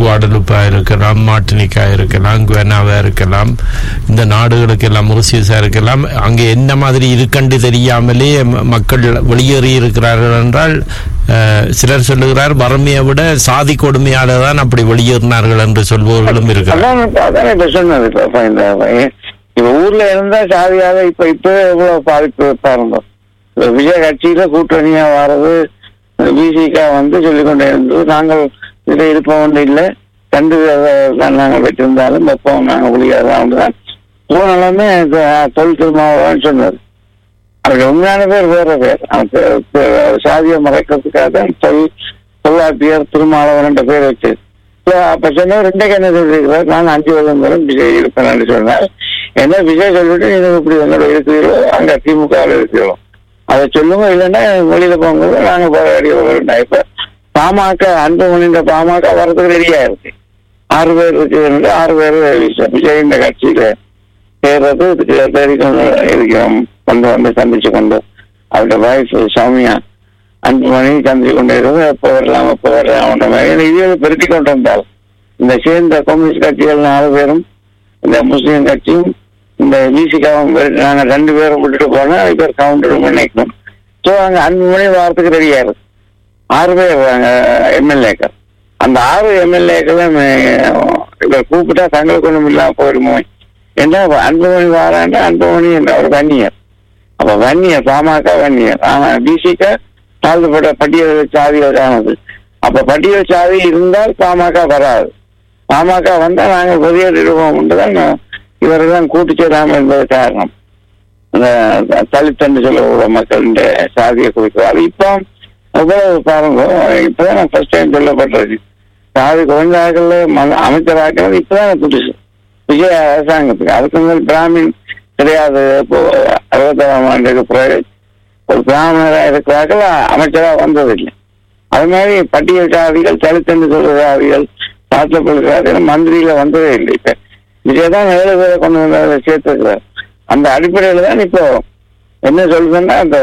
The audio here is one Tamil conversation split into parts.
குவாடலுப்பா இருக்கலாம் மார்டினிக்கா இருக்கலாம் குவெனாவா இருக்கலாம் இந்த நாடுகளுக்கு எல்லாம் முரிசியஸா இருக்கலாம் அங்கே என்ன மாதிரி இருக்கண்டு தெரியாமலே ம- மக்கள் வெளியேறி இருக்கிறார்கள் என்றால் அஹ், சிலர் சொல்லுகிறார் வறுமையை விட சாதி கொடுமையால தான் அப்படி வெளியேறினார்கள் என்று சொல்பவர்களும் இருக்கிறார் அதான் இப்ப- அதான் இப்ப சொன்னது இப்ப இப்ப இந்த இப்ப ஊர்ல இருந்தா சாதியாக இப்ப இப்ப எவ்வளவு பாதிப்பு பாருங்க இப்ப விஜய் கட்சியில கூட்டணியா வர்றது பிசிகா வந்து சொல்லிக்கொண்டே இருந்தது நாங்கள் இதில் இருப்போம் ஒன்று இல்லை கண்டு தான் நாங்கள் பெற்றிருந்தாலும் வெப்பம் நாங்கள் ஒளியாதான் தான் போனாலுமே தொல் திருமாவளவன் சொன்னார் அவருக்கு உண்மையான பேர் வேற பேர் அவன் பே- பே- சாதியை மறைக்கிறதுக்காக தான் தொல் தொல்லாப்பியர் திருமாவளவன் என்ற பேர் வச்சு So, அப்ப சொன்னவர் இன்றைக்கு என்ன சொல்லியிருக்கிறார் நான் அஞ்சு வருடம் வரும் விஜய் இருப்பேன் சொன்னார் என்ன விஜய் சொல்லிட்டு நீங்க இப்படி என்னோட இருக்கிறீர்களோ அங்க திமுக இருக்கிறோம் அதை சொல்லுங்க இல்லைன்னா வெளியில போகும்போது நாங்க போராடி வருவோம் இப்ப பாமக அன்புமணின்ற பாமக வரதுக்கு ரெடியா இருக்கு ஆறு பேர் இருக்கு ஆறு பேர் விஜய் விஜய் இந்த கட்சியில சேர்றது இதுக்கு தேடி கொண்டு இருக்கிறோம் கொண்டு வந்து சந்திச்சு கொண்டு அவருடைய வைஃப் சௌமியா அஞ்சு மணி சந்திச்சு கொண்டு இருக்கிறது எப்போ வரலாம் எப்போ வரலாம் மாதிரி இது பெருட்டி கொண்டு வந்தால் இந்த சேர்ந்த கம்யூனிஸ்ட் கட்சிகள் நாலு பேரும் இந்த முஸ்லீம் கட்சியும் இந்த பிசிகாவும் நாங்க ரெண்டு பேரும் விட்டுட்டு போனா இவர் கவுண்டர் நினைக்கணும் ஸோ அங்க அஞ்சு மணி வாரத்துக்கு ரெடியா இருக்கு ஆறு பேர் எம்எல்ஏக்கள் அந்த ஆறு எம்எல்ஏக்களும் இவர் கூப்பிட்டா தங்களுக்கு ஒன்றும் இல்லாம போயிடுமோ என்ன அன்புமணி வாராண்டா அன்புமணி என்ற ஒரு வன்னியர் அப்ப வன்னியர் பாமக வன்னியர் ஆனா பிசிக தாழ்த்தப்பட்ட பட்டியல் சாதிகளுக்கானது அப்ப பட்டியல் சாதி இருந்தால் பாமக வராது பாமக வந்தா நாங்கள் வெளியேறிடுவோம் என்றுதான் இவர்கள் தான் கூட்டு சேராமல் என்பது காரணம் இந்த தலித் என்று சொல்லக்கூடிய மக்களின் சாதியை குறிக்கிறார் இப்போ எவ்வளவு பாருங்க இப்பதான் நான் ஃபர்ஸ்ட் டைம் சொல்லப்பட்டிருக்கு சாதி குறைஞ்சாக்கள் அமைச்சராக்கிறது இப்பதான் புதுசு விஜய அரசாங்கத்துக்கு அதுக்கு முதல் பிராமின் கிடையாது இப்போ அறுபத்தாறாம் ஆண்டுக்கு பிறகு ஒரு பிராமணராக இருக்கிறார்கள் அமைச்சராக வந்ததில்லை அது மாதிரி பட்டியல் சாதிகள் தலித்தென்று சொல்ற சாதிகள் தாழ்த்தப்படுகிறார்கள் மந்திரியில வந்ததே இல்லை இப்ப விஜய் தான் ஏழு பேரை கொண்டு வந்து அதை சேர்த்துக்கிறார் அந்த அடிப்படையில தான் இப்போ என்ன சொல்லுதுன்னா அந்த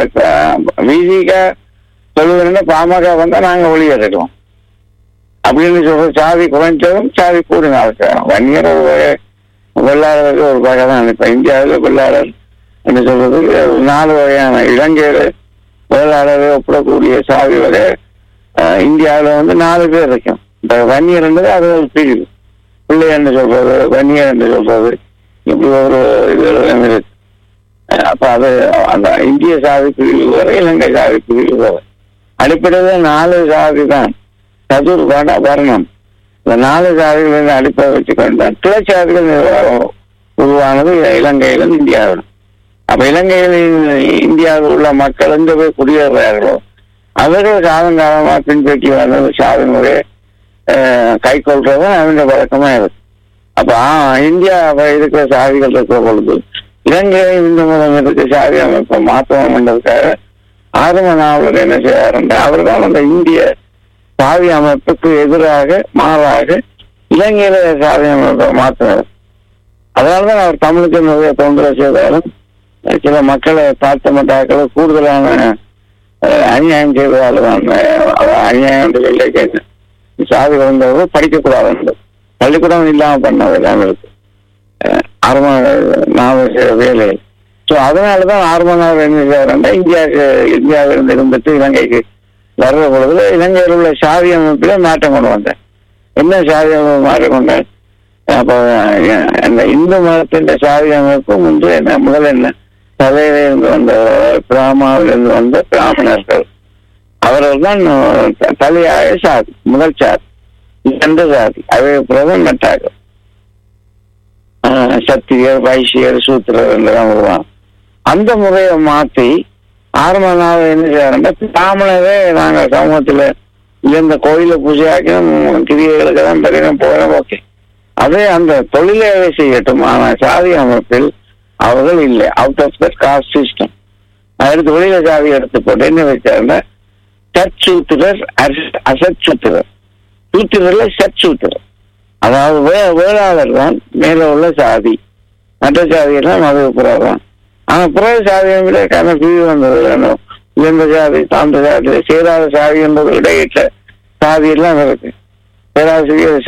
விசிக சொல்லுதுன்னா பாமக வந்தா நாங்க வெளியேறிடுவோம் அப்படின்னு சொல்ற சாதி குறைஞ்சதும் சாதி கூடினாலும் வன்னியர் ஒரு வகை வெள்ளாளருக்கு ஒரு வகை தான் இப்ப இந்தியாவில் வெள்ளாளர் என்று சொல்றதுக்கு நாலு வகையான இலங்கையில வேளாளரை ஒப்பிடக்கூடிய சாதி வகை அஹ், இந்தியாவுல வந்து நாலு பேர் இருக்கும் இந்த வன்னியர் என்பது அது ஒரு பிரிவு பிள்ளை என்று சொல்றது வன்னியர் என்று சொல்றது இப்படி ஒரு இது இருக்கு அஹ், அப்ப அது அந்த இந்திய சாதி பிரிவு வரை இலங்கை சாதி பிரிவு வரை அடிப்படையில் நாலு சாதி தான் சதுர் வட வர்ணம் இந்த நாலு சாதிகளின் அடிப்படை வச்சுக்கொண்டு கிளை சாதிகள் நிர்வாகம் உருவானது இலங்கையிலும் இந்தியாவிலும் அப்ப இலங்கையில் இந்தியாவில் உள்ள மக்கள் எங்க போய் குடியேறார்களோ அவர்கள் காலங்காலமா பின்பற்றி வந்த சாதி முறையை அஹ், கை கொள்றது அவங்க வழக்கமா இருக்கு அப்ப ஆ, இந்தியா அவ- இருக்கிற சாதிகள் இருக்கிற பொழுது இலங்கையில் இந்து மதம் இருக்கிற சாதி அமைப்பை மாற்றணும் என்றதுக்காக ஆரம்ப நாவலர் என்ன செய்யாருன்னா அவர் தான் அந்த இந்திய சாதி அமைப்புக்கு எதிராக மாறாக இலங்கையில சாதி அமைப்பை மாற்றினார் அதனாலதான் அவர் தமிழுக்கு நிறைய தொந்தரவு செய்தாலும் சில மக்களை தாழ்த்த மாட்டாக்களை கூடுதலான அஹ், அநியாயம் செய்வதால் தான் அஹ், அநியாயம் என்று சொல்லி கேட்டேன் சாதி வந்தவர்கள் படிக்கக்கூடாது என்று பள்ளிக்கூடம் இல்லாம பண்ணது எல்லாம் இருக்கு அஹ், ஆரம்ப நாவல் செய்த வேலை ஸோ அதனாலதான் ஆரம்ப நாவல் என்ன செய்யறாங்க இந்தியாவுக்கு இந்தியாவிலிருந்து இருந்துட்டு இலங்கைக்கு வர்ற பொழுது இலங்கையில் உள்ள சாதி அமைப்பில மாற்றம் கொண்டு வந்தேன் என்ன சாதி அமைப்பு மாற்றம் கொண்டேன் அப்போ அஹ், அந்த இந்து மதத்தின் சாதி அமைப்பு முன்பு என்ன முதல் என்ன தலையில இருந்து வந்த பிராமாவில் இருந்து வந்த பிராமணர்கள் அவர்கள் தான் அஹ், தலையாய சாதி முதல் சாதி இரண்டு சாதி அவை பிரதம் நட்டார்கள் ஆஹ், சத்திரியர் வைசியர் சூத்திரர் என்றெல்லாம் வருவாங்க அந்த முறையை மாத்தி ஆரம்ப நாள் என்ன செய்யறாங்க பிராமணரே நாங்க சமூகத்துல இந்த கோயில பூஜையாக்கணும் கிரியைகளுக்கு தான் பெரியணும் போகிறோம் ஓகே அதே அந்த தொழிலாவே செய்யட்டும் ஆனா சாதி அமைப்பில் அவர்கள் இல்லை out of the caste system அடுத்து வெளியில சாதி எடுத்து போட்டு என்ன வச்சாருன்னா சற்சூத்திரர் அசற்சூத்திரர் சூத்திரர்ல சற்சூத்திரர் அதாவது வே வேளாளர் தான் மேல உள்ள சாதி மற்ற சாதியெல்லாம் மத புறம் ஆனா புற சாதியை விட கன பிரிவு வந்தது வேணும் உயர்ந்த சாதி தாழ்ந்த சாதி சேராத சாதி என்பது இடையிட்ட சாதி எல்லாம் இருக்கு பேராசிரியர்